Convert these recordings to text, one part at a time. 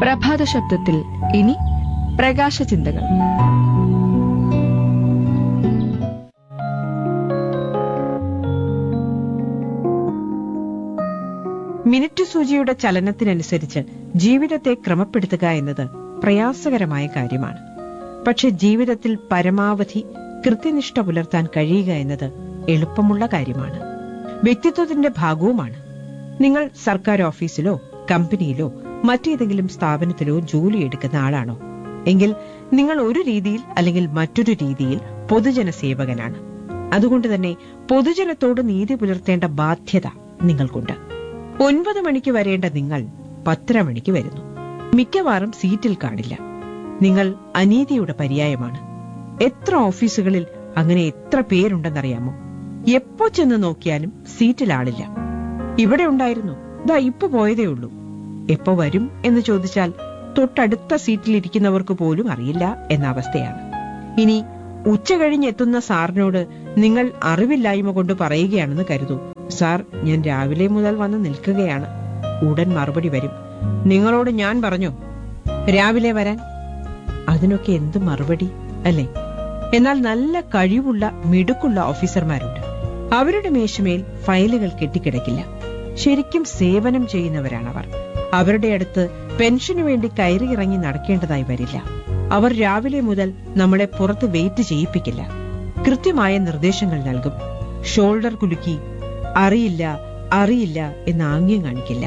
പ്രഭാത ശബ്ദത്തിൽ ഇനി പ്രകാശ ചിന്തകൾ മിനിറ്റ് സൂചിയുടെ ചലനത്തിനനുസരിച്ച് ജീവിതത്തെ ക്രമപ്പെടുത്തുക എന്നത് പ്രയാസകരമായ കാര്യമാണ് പക്ഷെ ജീവിതത്തിൽ പരമാവധി കൃത്യനിഷ്ഠ പുലർത്താൻ കഴിയുക എന്നത് എളുപ്പമുള്ള കാര്യമാണ് വ്യക്തിത്വത്തിന്റെ ഭാഗവുമാണ് നിങ്ങൾ സർക്കാർ ഓഫീസിലോ കമ്പനിയിലോ മറ്റേതെങ്കിലും സ്ഥാപനത്തിലോ ജോലി എടുക്കുന്ന ആളാണോ എങ്കിൽ നിങ്ങൾ ഒരു രീതിയിൽ അല്ലെങ്കിൽ മറ്റൊരു രീതിയിൽ പൊതുജന സേവകനാണ് അതുകൊണ്ട് തന്നെ പൊതുജനത്തോട് നീതി പുലർത്തേണ്ട ബാധ്യത നിങ്ങൾക്കുണ്ട് ഒൻപത് മണിക്ക് വരേണ്ട നിങ്ങൾ പത്തര മണിക്ക് വരുന്നു മിക്കവാറും സീറ്റിൽ കാണില്ല നിങ്ങൾ അനീതിയുടെ പര്യായമാണ് എത്ര ഓഫീസുകളിൽ അങ്ങനെ എത്ര പേരുണ്ടെന്നറിയാമോ എപ്പോ ചെന്ന് നോക്കിയാലും സീറ്റിൽ ആളില്ല ഇവിടെ ഉണ്ടായിരുന്നു ദാ ഇപ്പൊ പോയതേ ഉള്ളൂ എപ്പോ വരും എന്ന് ചോദിച്ചാൽ തൊട്ടടുത്ത സീറ്റിലിരിക്കുന്നവർക്ക് പോലും അറിയില്ല എന്ന അവസ്ഥയാണ് ഇനി ഉച്ച കഴിഞ്ഞെത്തുന്ന സാറിനോട് നിങ്ങൾ അറിവില്ലായ്മ കൊണ്ട് പറയുകയാണെന്ന് കരുതൂ സാർ ഞാൻ രാവിലെ മുതൽ വന്ന് നിൽക്കുകയാണ് ഉടൻ മറുപടി വരും നിങ്ങളോട് ഞാൻ പറഞ്ഞു രാവിലെ വരാൻ അതിനൊക്കെ എന്ത് മറുപടി അല്ലേ എന്നാൽ നല്ല കഴിവുള്ള മിടുക്കുള്ള ഓഫീസർമാരുണ്ട് അവരുടെ മേശമേൽ ഫയലുകൾ കെട്ടിക്കിടക്കില്ല ശരിക്കും സേവനം ചെയ്യുന്നവരാണവർ അവരുടെ അടുത്ത് പെൻഷനു വേണ്ടി കയറിയിറങ്ങി നടക്കേണ്ടതായി വരില്ല അവർ രാവിലെ മുതൽ നമ്മളെ പുറത്ത് വെയിറ്റ് ചെയ്യിപ്പിക്കില്ല കൃത്യമായ നിർദ്ദേശങ്ങൾ നൽകും ഷോൾഡർ കുലുക്കി അറിയില്ല അറിയില്ല എന്ന് ആംഗ്യം കാണിക്കില്ല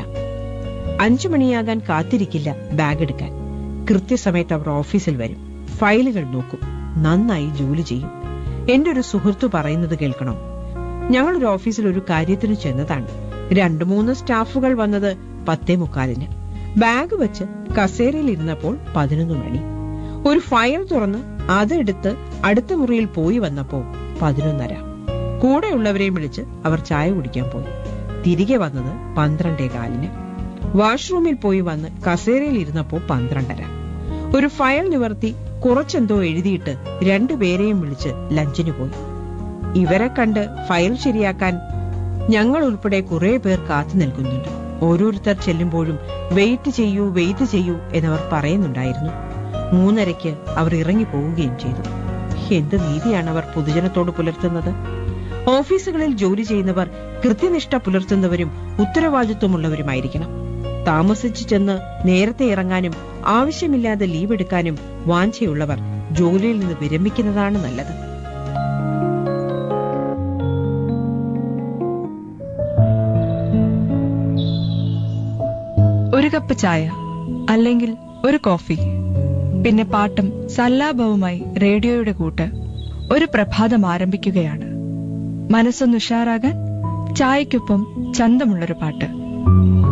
അഞ്ചു മണിയാകാൻ കാത്തിരിക്കില്ല ബാഗ് എടുക്കാൻ കൃത്യസമയത്ത് അവർ ഓഫീസിൽ വരും ഫയലുകൾ നോക്കും നന്നായി ജോലി ചെയ്യും എന്റെ ഒരു സുഹൃത്തു പറയുന്നത് കേൾക്കണോ ഞങ്ങൾ ഒരു ഓഫീസിൽ ഒരു കാര്യത്തിന് ചെന്നതാണ് രണ്ടു മൂന്ന് സ്റ്റാഫുകൾ വന്നത് പത്തേ മുക്കാലിന് ബാഗ് വെച്ച് കസേരയിൽ ഇരുന്നപ്പോൾ പതിനൊന്ന് മണി ഒരു ഫയൽ തുറന്ന് അതെടുത്ത് അടുത്ത മുറിയിൽ പോയി വന്നപ്പോ പതിനൊന്നര കൂടെയുള്ളവരെയും വിളിച്ച് അവർ ചായ കുടിക്കാൻ പോയി തിരികെ വന്നത് പന്ത്രണ്ടേ കാലിന് വാഷ്റൂമിൽ പോയി വന്ന് കസേരയിൽ ഇരുന്നപ്പോ പന്ത്രണ്ടര ഒരു ഫയൽ നിവർത്തി കുറച്ചെന്തോ എഴുതിയിട്ട് രണ്ടുപേരെയും വിളിച്ച് ലഞ്ചിന് പോയി ഇവരെ കണ്ട് ഫയൽ ശരിയാക്കാൻ ഞങ്ങൾ ഉൾപ്പെടെ കുറെ പേർ കാത്തു നിൽക്കുന്നുണ്ട് ഓരോരുത്തർ ചെല്ലുമ്പോഴും വെയിറ്റ് ചെയ്യൂ വെയിറ്റ് ചെയ്യൂ എന്നവർ പറയുന്നുണ്ടായിരുന്നു മൂന്നരയ്ക്ക് അവർ ഇറങ്ങി പോവുകയും ചെയ്തു എന്ത് നീതിയാണ് അവർ പൊതുജനത്തോട് പുലർത്തുന്നത് ഓഫീസുകളിൽ ജോലി ചെയ്യുന്നവർ കൃത്യനിഷ്ഠ പുലർത്തുന്നവരും ഉത്തരവാദിത്വമുള്ളവരുമായിരിക്കണം താമസിച്ചു ചെന്ന് നേരത്തെ ഇറങ്ങാനും ആവശ്യമില്ലാതെ ലീവ് എടുക്കാനും വാഞ്ചയുള്ളവർ ജോലിയിൽ നിന്ന് വിരമിക്കുന്നതാണ് നല്ലത് ഒരു കപ്പ് ചായ അല്ലെങ്കിൽ ഒരു കോഫി പിന്നെ പാട്ടും സല്ലാപവുമായി റേഡിയോയുടെ കൂട്ട് ഒരു പ്രഭാതം ആരംഭിക്കുകയാണ് മനസ്സൊന്ന് ഉഷാറാകാൻ ചായക്കൊപ്പം ചന്തമുള്ളൊരു പാട്ട്